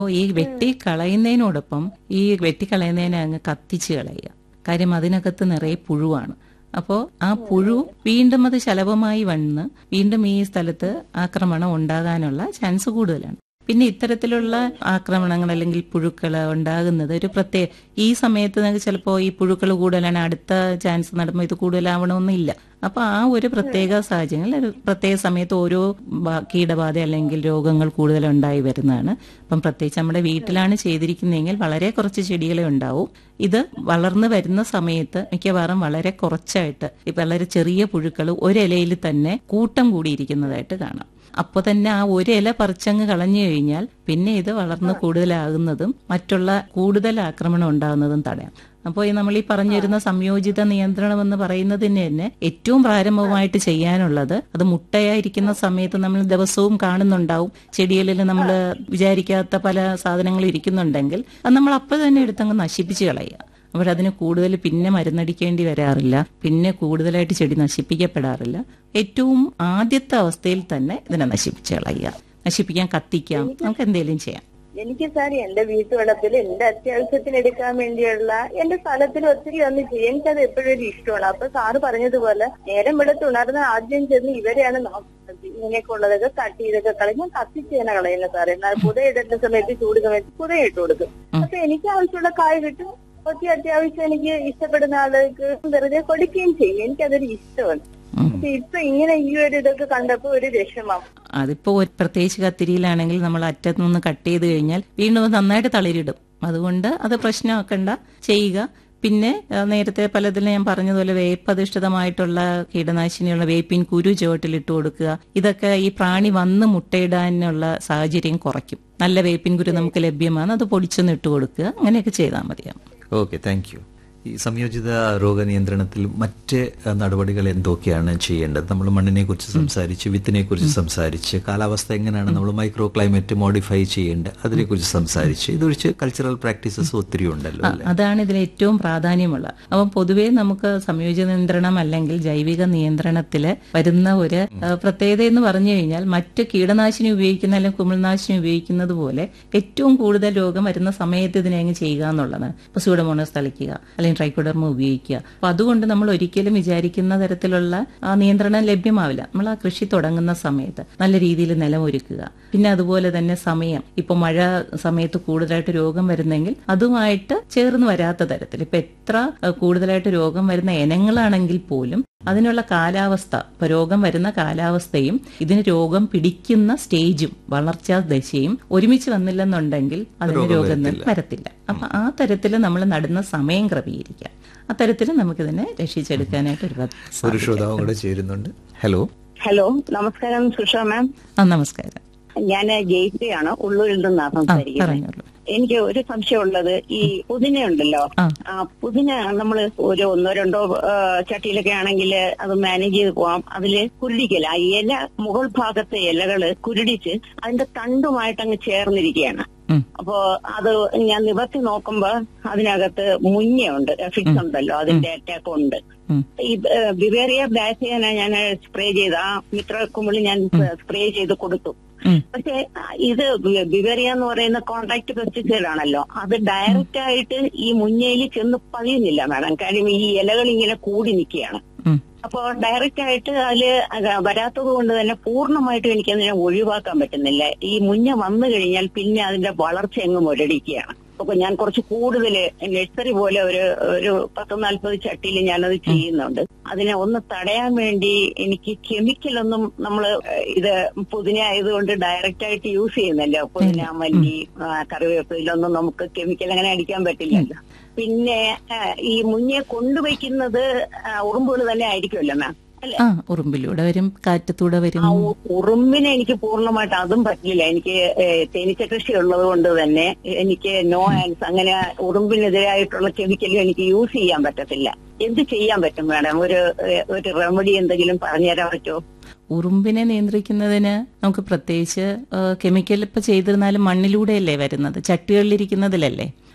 അപ്പോൾ ഈ വെട്ടി കളയുന്നതിനോടൊപ്പം ഈ വെട്ടി കളയുന്നതിനെ അങ്ങ് കത്തിച്ച് കളയുക കാര്യം അതിനകത്ത് നിറയെ പുഴുവാണ് അപ്പോൾ ആ പുഴു വീണ്ടും അത് ശലഭമായി വന്ന് വീണ്ടും ഈ സ്ഥലത്ത് ആക്രമണം ഉണ്ടാകാനുള്ള ചാൻസ് കൂടുതലാണ് പിന്നെ ഇത്തരത്തിലുള്ള ആക്രമണങ്ങൾ അല്ലെങ്കിൽ പുഴുക്കൾ ഉണ്ടാകുന്നത് ഒരു പ്രത്യേക ഈ സമയത്ത് നിങ്ങൾക്ക് ചിലപ്പോൾ ഈ പുഴുക്കൾ കൂടുതലാണ് അടുത്ത ചാൻസ് നടക്കുമ്പോൾ ഇത് കൂടുതലാവണമെന്നില്ല അപ്പൊ ആ ഒരു പ്രത്യേക സാഹചര്യങ്ങളിൽ ഒരു പ്രത്യേക സമയത്ത് ഓരോ ബ- കീടബാധ അല്ലെങ്കിൽ രോഗങ്ങൾ കൂടുതൽ ഉണ്ടായി വരുന്നതാണ് അപ്പം പ്രത്യേകിച്ച് നമ്മുടെ വീട്ടിലാണ് ചെയ്തിരിക്കുന്നതെങ്കിൽ വളരെ കുറച്ച് ചെടികളെ ഉണ്ടാവും ഇത് വളർന്നു വരുന്ന സമയത്ത് മിക്കവാറും വളരെ കുറച്ചായിട്ട് ഈ വളരെ ചെറിയ പുഴുക്കൾ ഒരിലയിൽ തന്നെ കൂട്ടം കൂടിയിരിക്കുന്നതായിട്ട് കാണാം അപ്പോൾ തന്നെ ആ ഒരു ഇല പറിച്ചങ്ങ് കളഞ്ഞു കഴിഞ്ഞാൽ പിന്നെ ഇത് വളർന്ന് കൂടുതലാകുന്നതും മറ്റുള്ള കൂടുതൽ ആക്രമണം ഉണ്ടാകുന്നതും തടയാം അപ്പോൾ ഈ നമ്മൾ ഈ പറഞ്ഞു വരുന്ന സംയോജിത നിയന്ത്രണം എന്ന് പറയുന്നതിന് തന്നെ ഏറ്റവും പ്രാരംഭമായിട്ട് ചെയ്യാനുള്ളത് അത് മുട്ടയായിരിക്കുന്ന സമയത്ത് നമ്മൾ ദിവസവും കാണുന്നുണ്ടാവും ചെടികളിൽ നമ്മൾ വിചാരിക്കാത്ത പല സാധനങ്ങളും ഇരിക്കുന്നുണ്ടെങ്കിൽ അത് നമ്മൾ അപ്പോൾ തന്നെ എടുത്തങ്ങ് നശിപ്പിച്ച് കളയുക അപ്പോൾ അതിന് കൂടുതൽ പിന്നെ മരുന്നടിക്കേണ്ടി വരാറില്ല പിന്നെ കൂടുതലായിട്ട് ചെടി നശിപ്പിക്കപ്പെടാറില്ല ഏറ്റവും ആദ്യത്തെ അവസ്ഥയിൽ തന്നെ ഇതിനെ നശിപ്പിച്ച് കളയുക നശിപ്പിക്കാൻ കത്തിക്കാം നമുക്ക് എന്തെങ്കിലും ചെയ്യാം എനിക്ക് സാർ എന്റെ വീട്ടുവളപ്പിൽ എന്റെ അത്യാവശ്യത്തിന് എടുക്കാൻ വേണ്ടിയുള്ള എന്റെ സ്ഥലത്തിൽ ഒത്തിരി വന്ന് ചെയ്യും എനിക്കത് എപ്പോഴും ഒരു ഇഷ്ടമാണ് അപ്പൊ സാറ് പറഞ്ഞതുപോലെ നേരം വെളുത്ത് ഉണർന്ന് ആദ്യം ചെന്ന് ഇവരെയാണ് നോക്കുന്നത് ഇങ്ങനെയൊക്കെ ഉള്ളതൊക്കെ കട്ട് ചെയ്തൊക്കെ കളയും ഞാൻ കത്തിച്ച് തന്നെ കളയുന്ന സാർ എന്നാൽ പുതയിടുന്ന സമയത്ത് ചൂട് സമയത്ത് പുതയിട്ട് കൊടുക്കും അപ്പൊ എനിക്ക് ആവശ്യമുള്ള കായ് കിട്ടും ഒത്തിരി അത്യാവശ്യം എനിക്ക് ഇഷ്ടപ്പെടുന്ന ആളുകൾക്ക് വെറുതെ കൊടുക്കുകയും ചെയ്യും എനിക്കതൊരു ഇഷ്ടമാണ് ഉം. പക്ഷെ ഇപ്പൊ ഇങ്ങനെ ഈ ഒരു ഇതൊക്കെ കണ്ടപ്പോ ഒരു വിഷമം അതിപ്പോ ഒരു പ്രത്യേകിച്ച് കത്തിരിയിലാണെങ്കിൽ നമ്മൾ അറ്റത്ത് നിന്ന് കട്ട് ചെയ്ത് കഴിഞ്ഞാൽ വീണ്ടും അത് നന്നായിട്ട് തളിരിടും അതുകൊണ്ട് അത് പ്രശ്നമാക്കണ്ട ചെയ്യുക പിന്നെ ആ, നേരത്തെ പലതിലും ഞാൻ പറഞ്ഞതുപോലെ വേപ്പധിഷ്ഠിതമായിട്ടുള്ള കീടനാശിനിയുള്ള വേപ്പിൻ കുരു ചുവട്ടിലിട്ട് കൊടുക്കുക ഇതൊക്കെ ഈ പ്രാണി വന്ന് മുട്ടയിടാനുള്ള സാഹചര്യം കുറയ്ക്കും നല്ല വേപ്പിൻ കുരു നമുക്ക് ലഭ്യമാണ് അത് പൊടിച്ചൊന്ന് ഇട്ട് കൊടുക്കുക അങ്ങനെയൊക്കെ ചെയ്താൽ മതിയാവും ഓക്കെ താങ്ക് യു ഈ സംയോജിത രോഗനിയന്ത്രണത്തിൽ മറ്റ് അഹ്, നടപടികൾ എന്തൊക്കെയാണ് ചെയ്യേണ്ടത് നമ്മൾ മണ്ണിനെ കുറിച്ച് സംസാരിച്ച് വിത്തിനെ കുറിച്ച് സംസാരിച്ച് കാലാവസ്ഥ എങ്ങനെയാണ് നമ്മൾ മൈക്രോ ക്ലൈമറ്റ് മോഡിഫൈ ചെയ്യേണ്ടത് അതിനെക്കുറിച്ച് സംസാരിച്ച് ഇതൊഴിച്ച് കൾച്ചറൽ പ്രാക്ടീസസ് ഒത്തിരി ഉണ്ടല്ലോ അല്ലേ അതാണ് ഇതിൽ ഏറ്റവും പ്രാധാന്യമുള്ള അപ്പം പൊതുവേ നമുക്ക് സംയോജിത നിയന്ത്രണം അല്ലെങ്കിൽ ജൈവിക നിയന്ത്രണത്തിൽ വരുന്ന ഒരു ആ, പ്രത്യേകത എന്ന് പറഞ്ഞു കഴിഞ്ഞാൽ മറ്റ് കീടനാശിനി ഉപയോഗിക്കുന്ന അല്ലെങ്കിൽ കുമിൾനാശിനി ഉപയോഗിക്കുന്നത് പോലെ ഏറ്റവും കൂടുതൽ രോഗം വരുന്ന സമയത്ത് ഇതിനെ അങ്ങ് ചെയ്യുക എന്നുള്ളതാണ് ഇപ്പൊ സൂഡമോണസ് തളിക്കുക അല്ലെങ്കിൽ ട്രൈക്കോഡർമ ഉപയോഗിക്കുക അപ്പൊ അതുകൊണ്ട് നമ്മൾ ഒരിക്കലും വിചാരിക്കുന്ന തരത്തിലുള്ള ആ നിയന്ത്രണം ലഭ്യമാവില്ല നമ്മൾ ആ കൃഷി തുടങ്ങുന്ന സമയത്ത് നല്ല രീതിയിൽ നിലമൊരുക്കുക പിന്നെ അതുപോലെ തന്നെ സമയം ഇപ്പൊ മഴ സമയത്ത് കൂടുതലായിട്ട് രോഗം വരുന്നെങ്കിൽ അതുമായിട്ട് ചേർന്ന് വരാത്ത തരത്തിൽ ഇപ്പൊ എത്ര അഹ്, കൂടുതലായിട്ട് രോഗം വരുന്ന ഇനങ്ങളാണെങ്കിൽ പോലും അതിനുള്ള കാലാവസ്ഥ ഇപ്പൊ രോഗം വരുന്ന കാലാവസ്ഥയും ഇതിന് രോഗം പിടിക്കുന്ന സ്റ്റേജും വളർച്ചാ ദശയും ഒരുമിച്ച് വന്നില്ലെന്നുണ്ടെങ്കിൽ അതിന് രോഗം വരത്തില്ല അപ്പൊ ആ തരത്തിൽ നമ്മൾ നടുന്ന സമയം ക്രമീകരിക്കാം അത്തരത്തിൽ നമുക്കിതിനെ രക്ഷിച്ചെടുക്കാനായിട്ട് ഒരു ഒരു ശ്രോതാവും കൂടെ ചേരുന്നുണ്ട് ഹലോ ഹലോ നമസ്കാരം സുഷ മാം ആ നമസ്കാരം ഞാൻ ജയിക്കുകയാണ് ഉള്ളൂരിൽ നിന്നാണ് ആ സംസാരിക്കുന്നത് പറഞ്ഞോളൂ എനിക്ക് ഒരു സംശയമുള്ളത് ഈ പുതിന ഉണ്ടല്ലോ ആ. ആ പുതിന നമ്മൾ ഒരു ഒന്നോ രണ്ടോ ആ, ചട്ടിയിലൊക്കെ ആണെങ്കിൽ അത് മാനേജ് ചെയ്ത് പോവാം അതില് കുരുടിക്കല ആ ഇല മുകൾ ഭാഗത്തെ ഇലകള് കുരുടിച്ച് അതിന്റെ തണ്ടുമായിട്ട് അങ്ങ് ചേർന്നിരിക്കുകയാണ് ഉം. അപ്പോ അത് ഞാൻ നിവർത്തി നോക്കുമ്പോ അതിനകത്ത് മുഞ്ഞയുണ്ട് ഫിക്സ് ഉണ്ടല്ലോ അതിന്റെ അറ്റാക്ക് ഉണ്ട് ഉം. ഈ ബിവേറിയ ബാസിയന ഞാൻ സ്പ്രേ ചെയ്ത് ആ മിത്ര കുമിളി ഞാൻ സ്പ്രേ ചെയ്ത് കൊടുത്തു ഉം. പക്ഷെ ഇത് ബിവേറിയ എന്ന് പറയുന്ന കോൺട്രാക്ട് പെസ്റ്റിസൈഡ് ആണല്ലോ അത് ഡയറക്റ്റ് ആയിട്ട് ഈ മുഞ്ഞയിൽ ചെന്ന് പതിയുന്നില്ല മാഡം കാര്യം ഈ ഇലകൾ ഇങ്ങനെ കൂടി നിൽക്കുകയാണ് ഉം. അപ്പോ ഡയറക്റ്റ് ആയിട്ട് അതില് അത് വരാത്തത് കൊണ്ട് തന്നെ പൂർണ്ണമായിട്ടും എനിക്ക് അതിനെ ഒഴിവാക്കാൻ പറ്റുന്നില്ല ഈ മുഞ്ഞ വന്നു കഴിഞ്ഞാൽ പിന്നെ അതിന്റെ വളർച്ച അങ്ങ് മുരടിക്കുകയാണ് അപ്പൊ ഞാൻ കുറച്ച് കൂടുതൽ നഴ്സറി പോലെ ഒരു ഒരു പത്ത് നാൽപ്പത് ചട്ടിയിൽ ഞാനത് ചെയ്യുന്നുണ്ട് അതിനെ ഒന്ന് തടയാൻ വേണ്ടി എനിക്ക് കെമിക്കലൊന്നും നമ്മൾ ഇത് പുതിന ആയതുകൊണ്ട് ഡയറക്റ്റ് ആയിട്ട് യൂസ് ചെയ്യുന്നല്ലോ പുതിന മല്ലി ആ, കറിവേപ്പിലൊന്നും നമുക്ക് കെമിക്കൽ അങ്ങനെ അടിക്കാൻ പറ്റില്ലല്ലോ പിന്നെ ആ, ഈ മുഞ്ഞെ കൊണ്ടുവയ്ക്കുന്നത് ഉറുമ്പുകൾ തന്നെ ആയിരിക്കുമല്ലോ മാം അല്ലെ ആ ഉറുമ്പിലൂടെ വരും കാറ്റത്തൂടെ വരും ആ ഉ- ഉറുമ്പിനെ എനിക്ക് പൂർണ്ണമായിട്ട് അതും പറ്റില്ല എനിക്ക് ഏ, തേനീച്ച കൃഷി ഉള്ളത് കൊണ്ട് തന്നെ എനിക്ക് നോ ആൻസ് അങ്ങനെ ഉറുമ്പിനെതിരായിട്ടുള്ള കെമിക്കലും എനിക്ക് യൂസ് ചെയ്യാൻ പറ്റത്തില്ല എന്ത് ചെയ്യാൻ പറ്റും മാഡം ഒരു ഏ, ഒരു റെമഡി എന്തെങ്കിലും പറഞ്ഞുതരാൻ പറ്റുമോ ഉറുമ്പിനെ നിയന്ത്രിക്കുന്നതിന് നമുക്ക് പ്രത്യേകിച്ച് കെമിക്കൽ ഇപ്പൊ ചെയ്തിരുന്നാലും മണ്ണിലൂടെയല്ലേ വരുന്നത് ചട്ടികളിലിരിക്കുന്നതിലല്ലേ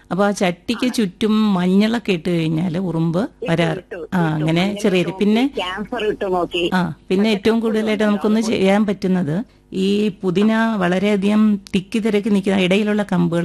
അപ്പൊ ആ ചട്ടിക്ക് ചുറ്റും മഞ്ഞളൊക്കെ ഇട്ട് കഴിഞ്ഞാൽ ഉറുമ്പ് വരാറ് ഇട്ടു, ആ ഇട്ടു. അങ്ങനെ മഞ്ഞൾ ചെറിയ ഇട്ടു പിന്നെ നോക്കി, ക്യാൻസർ ഇട്ട് നോക്കി ആ പിന്നെ ഏറ്റവും കൂടുതലായിട്ട് നമുക്കൊന്ന് ചെയ്യാൻ പറ്റുന്നത് ഈ പുതിന വളരെയധികം തിക്കി തിരക്കി നിൽക്കുന്ന ഇടയിലുള്ള കമ്പുകൾ